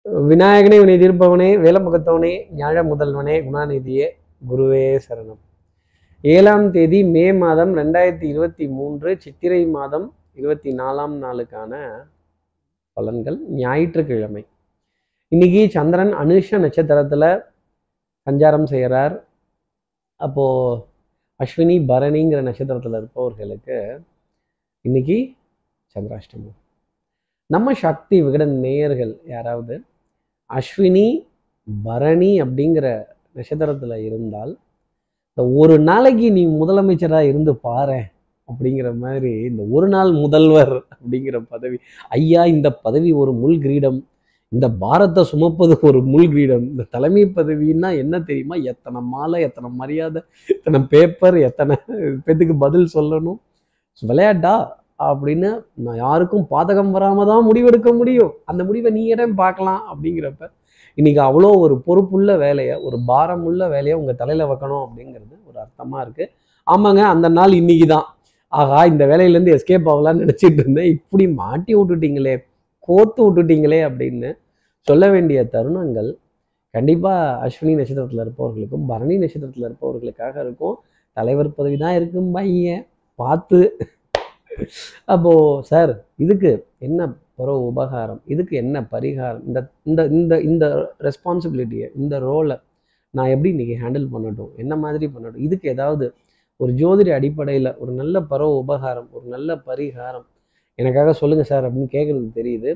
விநாயகனே வினை தீர்ப்பவனே வேலமுகத்தவனே ஞாழ முதல்வனே குணாநிதியே குருவே சரணம் ஏழாம் தேதி மே மாதம் ரெண்டாயிரத்தி இருபத்தி மூன்று சித்திரை மாதம் இருபத்தி நாலாம் நாளுக்கான பலன்கள் ஞாயிற்றுக்கிழமை இன்னைக்கு சந்திரன் அனுஷ நட்சத்திரத்துல சஞ்சாரம் செய்கிறார் அப்போ அஸ்வினி பரணிங்கிற நட்சத்திரத்துல இருப்பவர்களுக்கு இன்னைக்கு சந்திராஷ்டமம் நம்ம சக்தி விகடன் நேயர்கள் யாராவது அஸ்வினி பரணி அப்படிங்கிற நட்சத்திரத்துல இருந்தால் இந்த ஒரு நாளைக்கு நீ முதலமைச்சரா இருந்து பாரேன் அப்படிங்கிற மாதிரி இந்த ஒரு நாள் முதல்வர் அப்படிங்கிற பதவி ஐயா இந்த பதவி ஒரு முள் கிரீடம் இந்த பாரத்தை சுமப்பது ஒரு முள் கிரீடம் இந்த தலைமை பதவின்னா என்ன தெரியுமா எத்தனை மாலை எத்தனை மரியாதை எத்தனை பேப்பர் எத்தனை பேத்துக்கு பதில் சொல்லணும் விளையாட்டா அப்படின்னு நான் யாருக்கும் பாதகம் வராம தான் முடிவெடுக்க முடியும் அந்த முடிவை நீ இடம் பார்க்கலாம் அப்படிங்கிறப்ப இன்னைக்கு அவ்வளோ ஒரு பொறுப்புள்ள வேலையை ஒரு பாரமுள்ள வேலையை உங்க தலையில வைக்கணும் அப்படிங்கிறது ஒரு அர்த்தமா இருக்கு ஆமாங்க அந்த நாள் இன்னைக்கு தான் ஆகா இந்த வேலையிலேருந்து எஸ்கேப் ஆகலாம்னு நினச்சிட்டு இருந்தேன் இப்படி மாட்டி விட்டுட்டீங்களே கோத்து விட்டுட்டீங்களே அப்படின்னு சொல்ல வேண்டிய தருணங்கள் கண்டிப்பா அஸ்வினி நட்சத்திரத்துல இருப்பவர்களுக்கும் பரணி நட்சத்திரத்துல இருப்பவர்களுக்காக இருக்கும் தலைவர் பதவி தான் இருக்கும் பையன் பார்த்து அப்போ சார் இதுக்கு என்ன பரவ உபகாரம் இதுக்கு என்ன பரிகாரம் இந்த இந்த இந்த இந்த ரெஸ்பான்சிபிலிட்டியை இந்த ரோலை நான் எப்படி இன்னைக்கு ஹேண்டில் பண்ணட்டும் என்ன மாதிரி பண்ணட்டும் இதுக்கு ஏதாவது ஒரு ஜோதிட அடிப்படையில் ஒரு நல்ல பரவ உபகாரம் ஒரு நல்ல பரிகாரம் எனக்காக சொல்லுங்க சார் அப்படின்னு கேட்குறது தெரியுது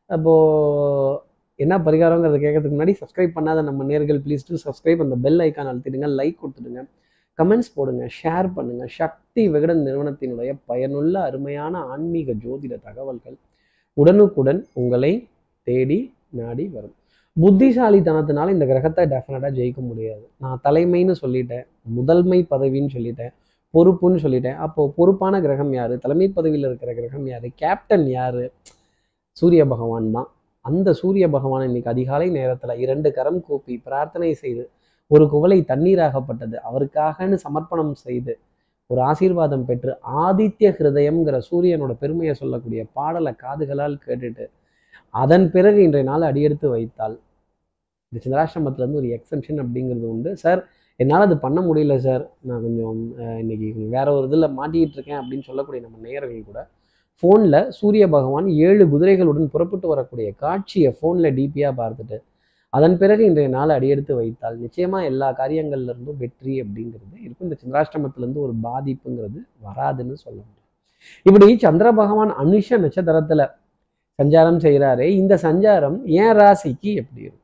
அப்போது என்ன பரிகாரங்கிறத கேட்கறதுக்கு முன்னாடி சப்ஸ்கிரைப் பண்ணாத நம்ம நேர்கள் ப்ளீஸ் டு சப்ஸ்கிரைப் அந்த பெல் ஐக்கான் அழுத்திடுங்க லைக் கொடுத்துடுங்க கமெண்ட்ஸ் போடுங்க ஷேர் பண்ணுங்க சக்தி விகடன் நிறுவனத்தினுடைய பயனுள்ள அருமையான ஆன்மீக ஜோதிட தகவல்கள் உடனுக்குடன் உங்களை தேடி நாடி வரும் புத்திசாலித்தனத்தினால இந்த கிரகத்தை டெஃபினட்டாக ஜெயிக்க முடியாது நான் தலைமைன்னு சொல்லிட்டேன் முதன்மை பதவின்னு சொல்லிட்டேன் பொறுப்புன்னு சொல்லிட்டேன் அப்போ பொறுப்பான கிரகம் யாரு தலைமை பதவியில் இருக்கிற கிரகம் யாரு கேப்டன் யாரு சூரிய பகவான் தான் அந்த சூரிய பகவான் இன்னைக்கு அதிகாலை நேரத்தில் இரண்டு கரம் கூப்பி பிரார்த்தனை செய்து ஒரு குவளை தண்ணீராகப்பட்டது அவருக்காகன்னு சமர்ப்பணம் செய்து ஒரு ஆசீர்வாதம் பெற்று ஆதித்ய ஹிருதயம்ங்கிற சூரியனோட பெருமையை சொல்லக்கூடிய பாடலை காதுகளால் கேட்டுட்டு அதன் பிறகு இன்றைய நாள் அடியெடுத்து வைத்தால் இந்த சந்திராசிரமத்துலேருந்து ஒரு எக்ஸம்ஷன் அப்படிங்கிறது உண்டு சார் என்னால் அது பண்ண முடியல சார் நான் கொஞ்சம் அஹ், இன்னைக்கு கொஞ்சம் வேற ஒரு இதில் மாட்டிக்கிட்டு இருக்கேன் அப்படின்னு சொல்லக்கூடிய நம்ம நேயர்கள் கூட ஃபோனில் சூரிய பகவான் ஏழு குதிரைகளுடன் புறப்பட்டு வரக்கூடிய காட்சியை ஃபோனில் டிபியாக பார்த்துட்டு அதன் பிறகு இன்றைய நாள் அடியெடுத்து வைத்தால் நிச்சயமா எல்லா காரியங்கள்ல இருந்தும் வெற்றி அப்படிங்கிறது இருக்கும் இந்த சந்திராஷ்டமத்துல இருந்து ஒரு பாதிப்புங்கிறது வராதுன்னு சொல்ல முடியும் இப்படி சந்திர பகவான் அனுஷ நட்சத்திரத்துல சஞ்சாரம் செய்கிறாரே இந்த சஞ்சாரம் என் ராசிக்கு எப்படி இருக்கும்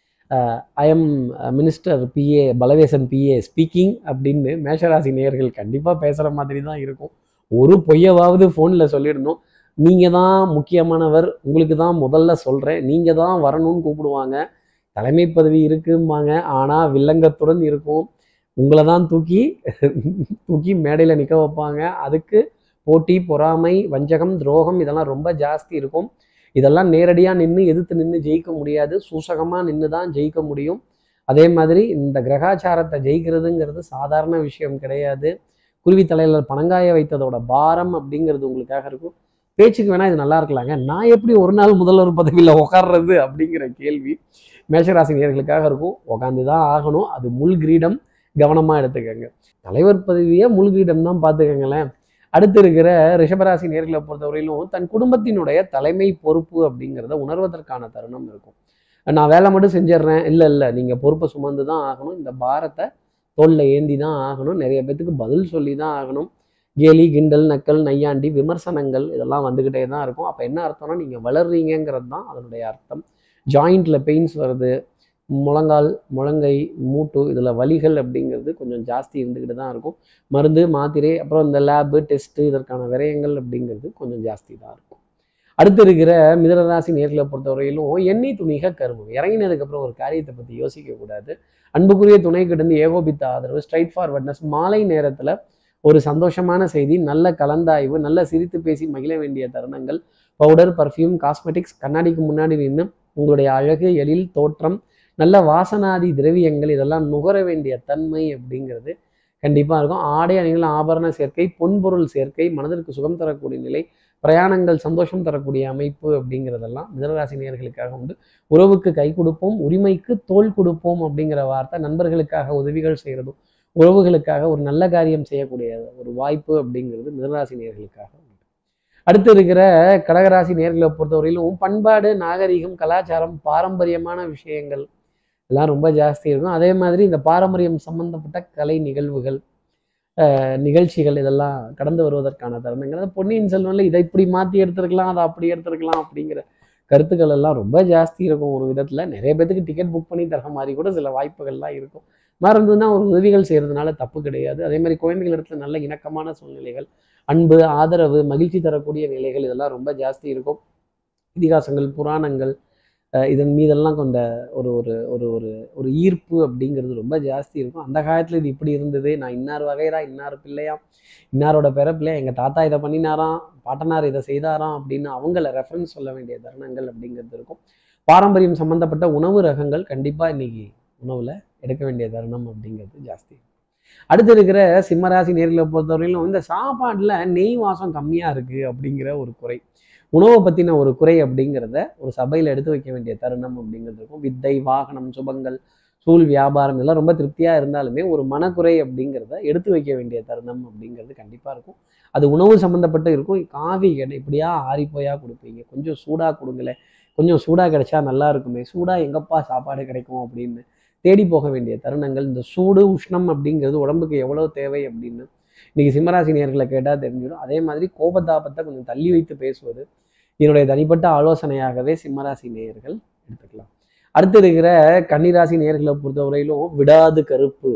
I am minister PA Palavesan PA speaking அப்படின்னு மேஷராசி நேயர்கள் கண்டிப்பாக பேசுகிற மாதிரி தான் இருக்கும் ஒரு பொய்யவாவது ஃபோனில் சொல்லிடணும் நீங்கள் தான் முக்கியமானவர் உங்களுக்கு தான் முதல்ல சொல்கிறேன் நீங்கள் தான் வரணும்னு கூப்பிடுவாங்க தலைமை பதவி இருக்கும்பாங்க ஆனால் வில்லங்கத்துடன் இருக்கும் உங்களை தான் தூக்கி தூக்கி மேடையில் நிற்க வைப்பாங்க அதுக்கு போட்டி பொறாமை வஞ்சகம் துரோகம் இதெல்லாம் ரொம்ப ஜாஸ்தி இருக்கும் இதெல்லாம் நேரடியாக நின்று எதிர்த்து நின்று ஜெயிக்க முடியாது சூசகமாக நின்று தான் ஜெயிக்க முடியும் அதே மாதிரி இந்த கிரகாச்சாரத்தை ஜெயிக்கிறதுங்கிறது சாதாரண விஷயம் கிடையாது குருவி தலையில் பணங்காய வைத்ததோட பாரம் அப்படிங்கிறது உங்களுக்காக இருக்கும் பேச்சுக்கு வேணா இது நல்லா இருக்கலாங்க நான் எப்படி ஒரு நாள் முதல்வர் பதவியில் உட்கார்றது அப்படிங்கிற கேள்வி மேஷராசி நேர்களுக்காக இருக்கும் உட்காந்து தான் ஆகணும் அது முள் கிரீடம் கவனமாக எடுத்துக்கங்க தலைவர் பதவியே முள் கிரீடம் தான் பார்த்துக்கங்களேன் அடுத்து இருக்கிற ரிஷபராசி நேர்களை பொறுத்தவரையிலும் தன் குடும்பத்தினுடைய தலைமை பொறுப்பு அப்படிங்கிறத உணர்வதற்கான தருணம் இருக்கும் நான் வேலை மட்டும் செஞ்சிடுறேன் இல்லை இல்லை நீங்கள் பொறுப்பை சுமந்து தான் ஆகணும் இந்த பாரத்தை தோளில் ஏந்தி தான் ஆகணும் நிறைய பேத்துக்கு பதில் சொல்லி தான் ஆகணும் கேலி கிண்டல் நக்கல் நையாண்டி விமர்சனங்கள் இதெல்லாம் வந்துக்கிட்டே தான் இருக்கும் அப்போ என்ன அர்த்தம்னா நீங்கள் வளர்றீங்கிறது தான் அதனுடைய அர்த்தம் ஜாயிண்ட்ல பெயின்ஸ் வருது முழங்கால் முழங்கை மூட்டு இதில் வலிகள் அப்படிங்கிறது கொஞ்சம் ஜாஸ்தி இருந்துக்கிட்டு தான் இருக்கும் மருந்து மாத்திரை அப்புறம் இந்த லேபு டெஸ்ட்டு இதற்கான விரயங்கள் அப்படிங்கிறது கொஞ்சம் ஜாஸ்தி தான் இருக்கும் அடுத்து இருக்கிற மிதனராசி நேர்களை பொறுத்தவரையிலும் எண்ணெய் துணிக கருமம் இறங்கினதுக்கப்புறம் ஒரு காரியத்தை பற்றி யோசிக்கக்கூடாது அன்புக்குரிய துணை கிடந்து ஏகோபித்த ஆதரவு ஸ்ட்ரைட் ஃபார்வர்ட்னஸ் மாலை நேரத்தில் ஒரு சந்தோஷமான செய்தி நல்ல கலந்தாய்வு நல்ல சிரித்து பேசி மகிழ வேண்டிய தருணங்கள் பவுடர் பர்ஃப்யூம் காஸ்மெட்டிக்ஸ் கண்ணாடிக்கு முன்னாடி நின்று உங்களுடைய அழகு எழில் தோற்றம் நல்ல வாசனாதி திரவியங்கள் இதெல்லாம் நுகர வேண்டிய தன்மை அப்படிங்கிறது கண்டிப்பாக இருக்கும் ஆடை அணிகள் ஆபரண சேர்க்கை பொன்பொருள் சேர்க்கை மனதிற்கு சுகம் தரக்கூடிய நிலை பிரயாணங்கள் சந்தோஷம் தரக்கூடிய அமைப்பு அப்படிங்கிறதெல்லாம் மிதனராசி நேயர்களுக்காக உண்டு உறவுக்கு கை கொடுப்போம் உரிமைக்கு தோல் கொடுப்போம் அப்படிங்கிற வார்த்தை நண்பர்களுக்காக உதவிகள் செய்கிறதும் உறவுகளுக்காக ஒரு நல்ல காரியம் செய்யக்கூடிய ஒரு வாய்ப்பு அப்படிங்கிறது மிதனராசி நேயர்களுக்காக உண்டு அடுத்து இருக்கிற கடகராசி நேர்களை பொறுத்தவரையிலும் பண்பாடு நாகரிகம் கலாச்சாரம் பாரம்பரியமான விஷயங்கள் எல்லாம் ரொம்ப ஜாஸ்தி இருக்கும் அதே மாதிரி இந்த பாரம்பரியம் சம்பந்தப்பட்ட கலை நிகழ்வுகள் அஹ், நிகழ்ச்சிகள் இதெல்லாம் கடந்து வருவதற்கான தருணங்கள் அது பொன்னியின் செல்வன்ல இதை இப்படி மாற்றி எடுத்திருக்கலாம் அதை அப்படி எடுத்திருக்கலாம் அப்படிங்கிற கருத்துக்கள் எல்லாம் ரொம்ப ஜாஸ்தி இருக்கும் ஒரு விதத்தில் நிறைய பேத்துக்கு டிக்கெட் புக் பண்ணி தர மாதிரி கூட சில வாய்ப்புகள்லாம் இருக்கும் மறந்துன்னா ஒரு உதவிகள் செய்கிறதுனால தப்பு கிடையாது அதே மாதிரி குழந்தைகள் இடத்துல நல்ல இணக்கமான சூழ்நிலைகள் அன்பு ஆதரவு மகிழ்ச்சி தரக்கூடிய நிலைகள் இதெல்லாம் ரொம்ப ஜாஸ்தி இருக்கும் இதிகாசங்கள் புராணங்கள் அஹ் இதன் மீதெல்லாம் கொண்ட ஒரு ஒரு ஒரு ஒரு ஒரு ஈர்ப்பு அப்படிங்கிறது ரொம்ப ஜாஸ்தி இருக்கும் அந்த காலத்தில் இது இப்படி இருந்தது நான் இன்னார் வகைரா இன்னார் பிள்ளையாம் இன்னாரோட பிறப்பிள்ளையா எங்கள் தாத்தா இதை பண்ணினாராம் பாட்டனார் இதை செய்தாராம் அப்படின்னு அவங்கள ரெஃபரன்ஸ் சொல்ல வேண்டிய தருணங்கள் அப்படிங்கிறது இருக்கும் பாரம்பரியம் சம்மந்தப்பட்ட உணவு ரகங்கள் கண்டிப்பாக இன்னைக்கு உணவில் எடுக்க வேண்டிய தருணம் அப்படிங்கிறது ஜாஸ்தி அடுத்து இருக்கிற சிம்மராசி நேர்களை பொறுத்தவரையிலும் இந்த சாப்பாட்டில் நெய் வாசம் கம்மியாக இருக்குது அப்படிங்கிற ஒரு குறை உணவை பற்றின ஒரு குறை அப்படிங்கிறத ஒரு சபையில் எடுத்து வைக்க வேண்டிய தருணம் அப்படிங்கிறது இருக்கும் வித்தை வாகனம் சுபங்கள் சூழ் வியாபாரம் இதெல்லாம் ரொம்ப திருப்தியாக இருந்தாலுமே ஒரு மனக்குறை அப்படிங்கிறத எடுத்து வைக்க வேண்டிய தருணம் அப்படிங்கிறது கண்டிப்பாக இருக்கும் அது உணவு சம்மந்தப்பட்டு இருக்கும் காஃபி கடை இப்படியா ஆறிப்போயா கொடுப்பீங்க கொஞ்சம் சூடாக கொடுங்களேன் கொஞ்சம் சூடாக கிடைச்சா நல்லா இருக்குமே சூடாக எங்கப்பா சாப்பாடு கிடைக்கும் அப்படின்னு தேடி போக வேண்டிய தருணங்கள் இந்த சூடு உஷ்ணம் அப்படிங்கிறது உடம்புக்கு எவ்வளோ தேவை அப்படின்னு இன்னைக்கு சிம்மராசி நேர்களை கேட்டால் தெரிஞ்சிடும் அதே மாதிரி கோபதாபத்தை கொஞ்சம் தள்ளி வைத்து பேசுவது என்னுடைய தனிப்பட்ட ஆலோசனையாகவே சிம்மராசி நேயர்கள் எடுத்துக்கலாம் அடுத்து இருக்கிற கன்னிராசி நேர்களை பொறுத்தவரையிலும் விடாது கருப்பு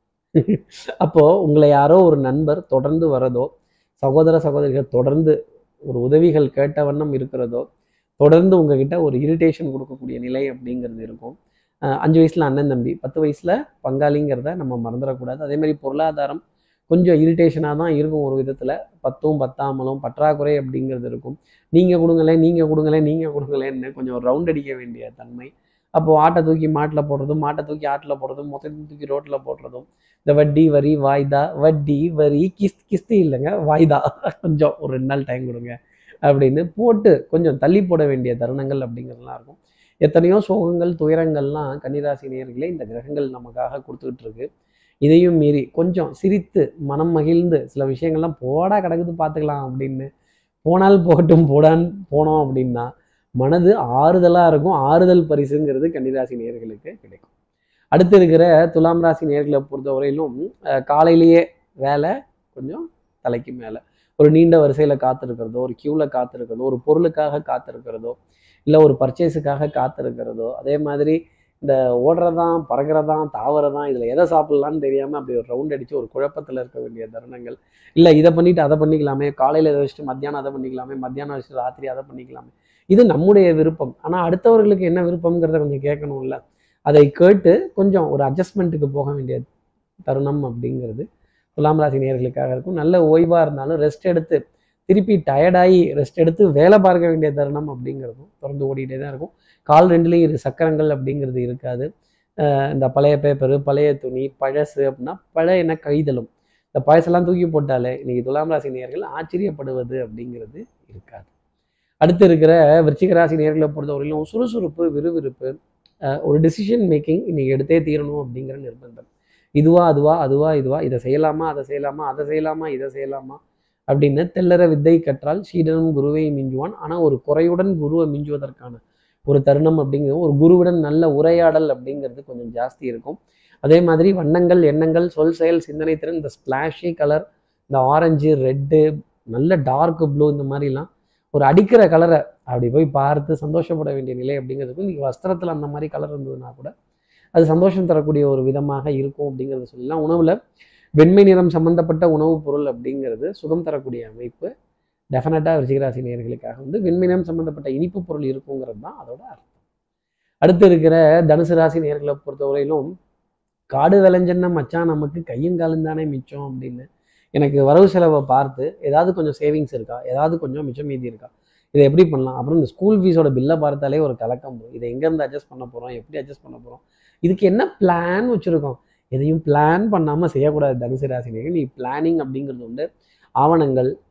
அப்போ உங்களை யாரோ ஒரு நண்பர் தொடர்ந்து வரதோ சகோதர சகோதரிகள் தொடர்ந்து ஒரு உதவிகள் கேட்ட வண்ணம் இருக்கிறதோ தொடர்ந்து உங்ககிட்ட ஒரு இரிட்டேஷன் கொடுக்கக்கூடிய நிலை அப்படிங்கிறது இருக்கும் அஹ் அஞ்சு வயசுல அண்ணன் தம்பி பத்து வயசுல பங்காளிங்கிறத நம்ம மறந்துடக்கூடாது அதே மாதிரி பொருளாதாரம் கொஞ்சம் இரிட்டேஷனாக தான் இருக்கும் ஒரு விதத்தில் பத்தும் பத்தாமலும் பற்றாக்குறை அப்படிங்கிறது இருக்கும் நீங்கள் கொடுங்களேன் நீங்கள் கொடுங்களேன் நீங்கள் கொடுங்களேன்னு கொஞ்சம் ரவுண்ட் அடிக்க வேண்டிய தன்மை அப்போது ஆட்டை தூக்கி மாட்டில் போடுறதும் மாட்டை தூக்கி ஆட்டில் போடுறதும் மொத்தத்தையும் தூக்கி ரோட்டில் போடுறதும் இந்த வட்டி வரி வாய்தா வட்டி வரி கிஸ்த் கிஸ்தி இல்லைங்க வாய்தா கொஞ்சம் ஒரு ரெண்டு நாள் டைம் கொடுங்க அப்படின்னு போட்டு கொஞ்சம் தள்ளி போட வேண்டிய தருணங்கள் அப்படிங்கிறதுலாம் இருக்கும் எத்தனையோ சோகங்கள் துயரங்கள்லாம் கன்னிராசி நேயர்களே இந்த கிரகங்கள் நமக்காக கொடுத்துக்கிட்டு இருக்கு இதையும் மீறி கொஞ்சம் சிரித்து மனம் மகிழ்ந்து சில விஷயங்கள்லாம் போடா கிடக்குது பார்த்துக்கலாம் அப்படின்னு போனால் போகட்டும் போடான் போனோம் அப்படின்னா மனது ஆறுதலாக இருக்கும் ஆறுதல் பரிசுங்கிறது கன்னிராசி நேயர்களுக்கு கிடைக்கும் அடுத்து இருக்கிற துலாம் ராசி நேர்களை பொறுத்தவரையிலும் அஹ், காலையிலேயே வேலை கொஞ்சம் தலைக்கு மேலே ஒரு நீண்ட வரிசையில் காத்திருக்கிறதோ ஒரு க்யூவில் காத்திருக்கிறதோ ஒரு பொருளுக்காக காத்திருக்கிறதோ இல்லை ஒரு பர்ச்சேஸுக்காக காத்திருக்கிறதோ அதே மாதிரி இந்த ஓடுறதான் பறக்கிறதான் தாவறதான் இதில் எதை சாப்பிட்லான்னு தெரியாமல் அப்படி ஒரு ரவுண்ட் அடித்து ஒரு குழப்பத்தில் இருக்க வேண்டிய தருணங்கள் இல்லை இதை பண்ணிட்டு அதை பண்ணிக்கலாமே காலையில் இதை வச்சுட்டு மத்தியானம் அதை பண்ணிக்கலாமே மத்தியானம் வச்சுட்டு ராத்திரி அதை பண்ணிக்கலாமே இது நம்முடைய விருப்பம் ஆனால் அடுத்தவர்களுக்கு என்ன விருப்பம்ங்கிறத கொஞ்சம் கேட்கணும்ல அதை கேட்டு கொஞ்சம் ஒரு அட்ஜஸ்ட்மெண்ட்டுக்கு போக வேண்டிய தருணம் அப்படிங்கிறது துலாம் ராசி நேயர்களுக்காக இருக்கும் நல்ல ஓய்வாக இருந்தாலும் ரெஸ்ட் எடுத்து திருப்பி டயர்டாகி ரெஸ்ட் எடுத்து வேலை பார்க்க வேண்டிய தருணம் அப்படிங்கிறதும் தொடர்ந்து ஓடிட்டே தான் இருக்கும் கால் ரெண்டுலேயும் இரு சக்கரங்கள் அப்படிங்கிறது இருக்காது அஹ் இந்த பழைய பேப்பரு பழைய துணி பழசு அப்படின்னா பழைய என்ன கைதலும் இந்த பழசெல்லாம் தூக்கி போட்டாலே இன்னைக்கு துலாம் ராசி நேயர்கள் ஆச்சரியப்படுவது அப்படிங்கிறது இருக்காது அடுத்து இருக்கிற விருச்சிக ராசி நேர்களை பொறுத்தவரையிலும் சுறுசுறுப்பு விறுவிறுப்பு அஹ் ஒரு டிசிஷன் மேக்கிங் இன்னைக்கு எடுத்தே தீரணும் அப்படிங்கிற நிர்பந்தம் இதுவா அதுவா அதுவா இதுவா இதை செய்யலாமா அதை செய்யலாமா அதை செய்யலாமா இதை செய்யலாமா அப்படின்னு தெல்லற வித்தை கற்றால் சீடனும் குருவை மிஞ்சுவான் ஆனால் ஒரு குறையுடன் குருவை மிஞ்சுவதற்கான ஒரு தருணம் அப்படிங்கிறது ஒரு குருவுடன் நல்ல உரையாடல் அப்படிங்கிறது கொஞ்சம் ஜாஸ்தி இருக்கும் அதே மாதிரி வண்ணங்கள் எண்ணங்கள் சொல் செயல் சிந்தனை திறன் இந்த ஸ்பிளாஷி கலர் இந்த ஆரஞ்சு ரெட்டு நல்ல டார்க் ப்ளூ இந்த மாதிரிலாம் ஒரு அடிக்கிற கலரை அப்படி போய் பார்த்து சந்தோஷப்பட வேண்டிய நிலை அப்படிங்கிறதுக்கும் இன்றைக்கி வஸ்திரத்தில் அந்த மாதிரி கலர் இருந்ததுன்னா கூட அது சந்தோஷம் தரக்கூடிய ஒரு விதமாக இருக்கும் அப்படிங்கிறத சொல்லலாம் உணவில் வெண்மை நிறம் சம்பந்தப்பட்ட உணவுப் பொருள் அப்படிங்கிறது சுகம் தரக்கூடிய அமைப்பு டெஃபினட்டாக ரிஷிகராசி நேயர்களுக்காக வந்து வெண்மை நிறம் சம்பந்தப்பட்ட இனிப்பு பொருள் இருக்குங்கிறது தான் அதோட அர்த்தம் அடுத்து இருக்கிற தனுசு ராசி நேர்களை பொறுத்தவரையிலும் காடு விளைஞ்சன்னா மச்சான் நமக்கு கையும் காலும் தானே மிச்சம் அப்படின்னு எனக்கு வரவு செலவை பார்த்து ஏதாவது கொஞ்சம் சேவிங்ஸ் இருக்கா ஏதாவது கொஞ்சம் மிச்சம் மீதி இருக்கா இதை எப்படி பண்ணலாம் அப்புறம் இந்த ஸ்கூல் ஃபீஸோட பில்லை பார்த்தாலே ஒரு கலக்கம் வரும் இதை எங்கேருந்து அட்ஜஸ்ட் பண்ண போகிறோம் எப்படி அட்ஜஸ்ட் பண்ண போகிறோம் இதுக்கு என்ன பிளான் வச்சுருக்கோம் எதையும் பிளான் பண்ணாமல் செய்யக்கூடாது தனுசு ராசினியர்கள் நீ பிளானிங் அப்படிங்கிறது வந்து ஆவணங்கள்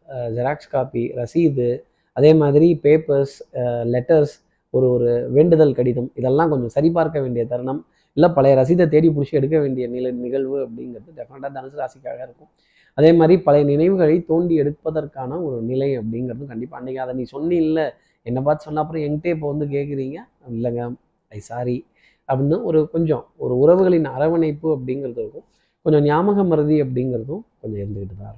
ஜெராக்ஸ் காப்பி ரசீது அதே மாதிரி பேப்பர்ஸ் லெட்டர்ஸ் ஒரு ஒரு வேண்டுதல் கடிதம் இதெல்லாம் கொஞ்சம் சரிபார்க்க வேண்டிய தருணம் இல்லை பழைய ரசீதை தேடி பிடிச்சி எடுக்க வேண்டிய நில நிகழ்வு அப்படிங்கிறது டெஃபினட்டாக தனுசு ராசிக்காக இருக்கும் அதே மாதிரி பழைய நினைவுகளை தோண்டி எடுப்பதற்கான ஒரு நிலை அப்படிங்கிறது கண்டிப்பாக அன்றைக்கி அதை நீ சொன்னில்ல என்னை பார்த்து சொன்ன அப்புறம் என்கிட்டே இப்போ வந்து கேட்குறீங்க இல்லைங்க ஐ சாரி அப்படின்னு ஒரு கொஞ்சம் ஒரு உறவுகளின் அரவணைப்பு அப்படிங்கிறது இருக்கும் கொஞ்சம் ஞாபக மருதி அப்படிங்கிறதும் கொஞ்சம் இருந்துக்கிட்டு தான் இருக்கும்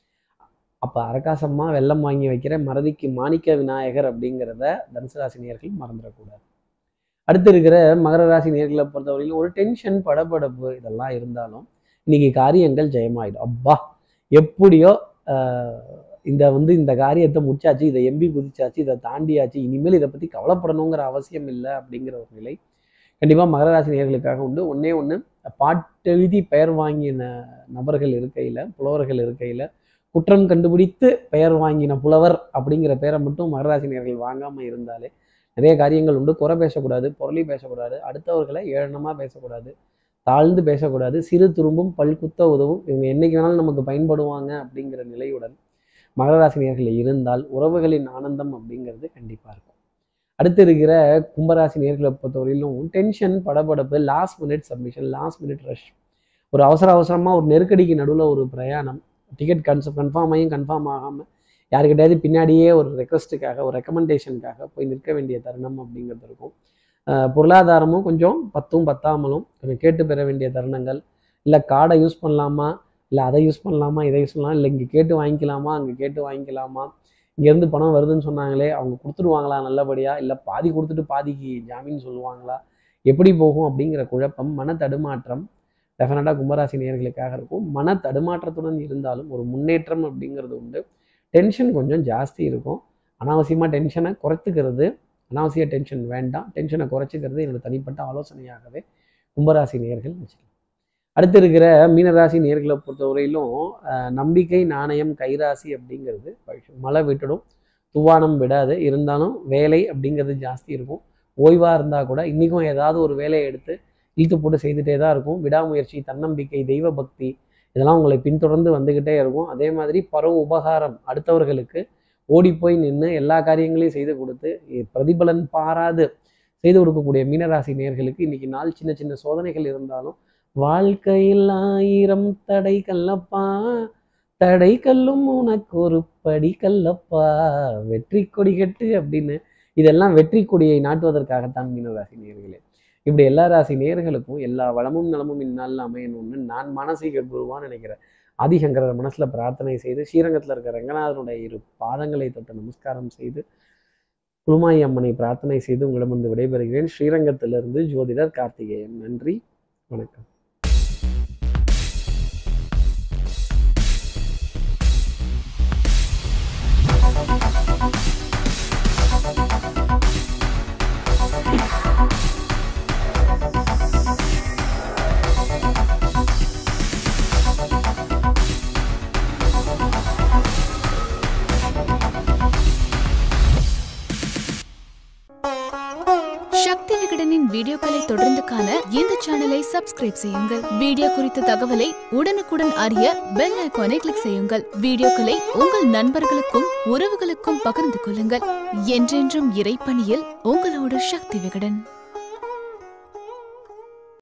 அப்போ அரகாசமாக வெள்ளம் வாங்கி வைக்கிற மறதிக்கு மாணிக்க விநாயகர் அப்படிங்கிறத தனுசு ராசி நேர்கள் மறந்துடக்கூடாது அடுத்து இருக்கிற மகர ராசி நேர்களை பொறுத்தவரையிலும் ஒரு டென்ஷன் படபடப்பு இதெல்லாம் இருந்தாலும் இன்னைக்கு காரியங்கள் ஜெயமாயிடும் அப்பா எப்படியோ ஆஹ், இந்த வந்து இந்த காரியத்தை முடிச்சாச்சு இதை எம்பி குதிச்சாச்சு இதை தாண்டியாச்சு இனிமேல் இதை பற்றி கவலைப்படணுங்கிற அவசியம் இல்லை அப்படிங்கிற ஒரு நிலை கண்டிப்பாக மகர ராசி நேர்களுக்காக உண்டு ஒன்றே ஒன்று பாட்டெழுதி பெயர் வாங்கின நபர்கள் இருக்கையில் புலவர்கள் இருக்கையில் குற்றம் கண்டுபிடித்து பெயர் வாங்கின புலவர் அப்படிங்கிற பேரை மட்டும் மகராசி நேர்கள் வாங்காமல் இருந்தாலே நிறைய காரியங்கள் உண்டு குறை பேசக்கூடாது பொருளி பேசக்கூடாது அடுத்தவர்களை ஏளனமாக பேசக்கூடாது தாழ்ந்து பேசக்கூடாது சிறு துரும்பும் பல்குத்த உதவும் இவங்க என்னைக்கு வேணாலும் நமக்கு பயன்படுவாங்க அப்படிங்கிற நிலையுடன் மகர ராசி நேர்கள் இருந்தால் உறவுகளின் ஆனந்தம் அப்படிங்கிறது கண்டிப்பாக இருக்கும் அடுத்து இருக்கிற கும்பராசி நேர்களை பொறுத்தவரையிலும் டென்ஷன் படபடப்பு last minute submission last minute rush ஒரு அவசர அவசரமாக ஒரு நெருக்கடிக்கு நடுவில் ஒரு பிரயாணம் டிக்கெட் கன்ஸ் கன்ஃபார்ம் ஆகியும் கன்ஃபார்ம் ஆகாமல் யாருக்கிட்டையாவது பின்னாடியே ஒரு ரெக்வஸ்ட்டுக்காக ஒரு ரெக்கமெண்டேஷனுக்காக போய் நிற்க வேண்டிய தருணம் அப்படிங்கிறது இருக்கும் அஹ் பொருளாதாரமும் கொஞ்சம் பத்தும் பத்தாமலும் கொஞ்சம் கேட்டு பெற வேண்டிய தருணங்கள் இல்லை கார்டை யூஸ் பண்ணலாமா இல்லை அதை யூஸ் பண்ணலாமா இதை யூஸ் பண்ணலாம் இல்லை இங்கே கேட்டு வாங்கிக்கலாமா அங்கே கேட்டு வாங்கிக்கலாமா இங்கேருந்து பணம் வருதுன்னு சொன்னாங்களே அவங்க கொடுத்துருவாங்களா நல்லபடியாக இல்லை பாதி கொடுத்துட்டு பாதிக்கு ஜாமீன் சொல்லுவாங்களா எப்படி போகும் அப்படிங்கிற குழப்பம் மன தடுமாற்றம் டெஃபினட்டாக கும்பராசி நேயர்களுக்காக இருக்கும் மன தடுமாற்றத்துடன் இருந்தாலும் ஒரு முன்னேற்றம் அப்படிங்கிறது உண்டு டென்ஷன் கொஞ்சம் ஜாஸ்தி இருக்கும் அனாவசியமாக டென்ஷனை குறைத்துக்கிறது அனாவசிய டென்ஷன் வேண்டாம் டென்ஷனை குறைச்சிக்கிறது என்னோட தனிப்பட்ட ஆலோசனையாகவே கும்பராசி நேயர்கள் வச்சுக்கலாம் அடுத்து இருக்கிற மீனராசி நேர்களை பொறுத்தவரையிலும் அஹ், நம்பிக்கை நாணயம் கைராசி அப்படிங்கிறது பழிக்கும். மழை விட்டுடும் துவானம் விடாது இருந்தாலும் வேலை அப்படிங்கிறது ஜாஸ்தி இருக்கும் ஓய்வாக இருந்தால் கூட இன்றைக்கும் ஏதாவது ஒரு வேலையை எடுத்து இழுத்து போட்டு செய்துட்டே தான் இருக்கும் விடாமுயற்சி தன்னம்பிக்கை தெய்வ பக்தி இதெல்லாம் உங்களை பின்தொடர்ந்து வந்துக்கிட்டே இருக்கும் அதே மாதிரி பரவ உபகாரம் அடுத்தவர்களுக்கு ஓடி போய் நின்று எல்லா காரியங்களையும் செய்து கொடுத்து இ- பிரதிபலன் பாராது செய்து கொடுக்கக்கூடிய மீனராசி நேர்களுக்கு இன்னைக்கு நாள் சின்ன சின்ன சோதனைகள் இருந்தாலும் வாழ்க்கையில் ஆயிரம் தடை கல்லப்பா தடை கல்லும் உனக்கு ஒரு படி கல்லப்பா வெற்றி கொடி கட்டு அப்படின்னு இதெல்லாம் வெற்றி கொடியை நாட்டுவதற்காகத்தான் மீனராசி நேர்களே இப்படி எல்லா ராசி நேர்களுக்கும் எல்லா வளமும் நலமும் இந்நாளில் அமையணும்னு நான் மானசீக குருவான்னு நினைக்கிறேன் ஆதிசங்கரர் மனசுல பிரார்த்தனை செய்து ஸ்ரீரங்கத்தில் இருக்கிற ரங்கநாதனுடைய இரு பாதங்களை தொட்டு நமஸ்காரம் செய்து குளுமாயி அம்மனை பிரார்த்தனை செய்து உங்களிடமிருந்து விடைபெறுகிறேன் ஸ்ரீரங்கத்திலிருந்து ஜோதிடர் கார்த்திகேயன் நன்றி வணக்கம் சக்தி விகடனின் வீடியோக்களை தொடர்ந்து காண இந்த சேனலை சப்ஸ்கிரைப் செய்யுங்கள் வீடியோ குறித்த தகவலை உடனுக்குடன் அறிய பெல் ஐகானை கிளிக் செய்யுங்கள் வீடியோக்களை உங்கள் நண்பர்களுக்கும் உறவுகளுக்கும் பகிர்ந்து கொள்ளுங்கள் என்றென்றும் இறைப்பணியில் உங்களோட சக்தி விகடன்